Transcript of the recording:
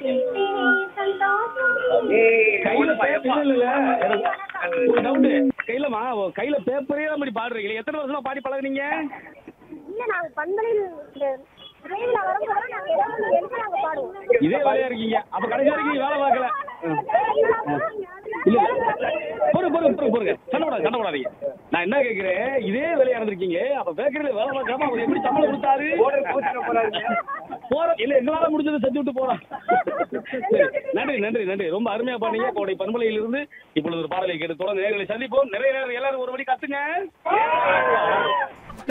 கையில பேப்பர் இல்ல இல்ல எனக்கு ஒரு டவுட் கையிலமா கையில பேப்பரே அப்படி பாடுறீங்களே எத்தனை வருஷமா பாடி பழகுனீங்க இல்ல நாங்க பண்பலையில் இந்த ரேடியோல வரும்போது நாங்க ஏதாவது ஒண்ணு எழுதி நாங்க பாடுவோம் இதே வேலையா இருக்கீங்க அப்ப கடைசி வரைக்கும் நீங்க வேலை பார்க்கல இல்ல பொறு பொறு பொறு பொறுங்க சண்டை போடாது சண்டை போடாதீங்க நான் என்ன கேக்குறேன் இதே வேலையா இருந்திருக்கீங்க அப்ப பேக்கரியில வேலை பார்க்காம அவர் எப்படி சம்பளம் கொடுத்தாரு போற இல்ல எங்களால முடிஞ்சதை செஞ்சு விட்டு போறோம் சரி, நன்றி நன்றி நன்றி ரொம்ப அருமையா பாடுங்க கோடை பண்பலையில் இருந்து இப்பொழுது ஒரு பாடலை கேட்டு தொடர்ந்து நேர்களை சந்திப்போம் நிறைய நேரம் எல்லாரும் ஒரு மணி கத்துங்க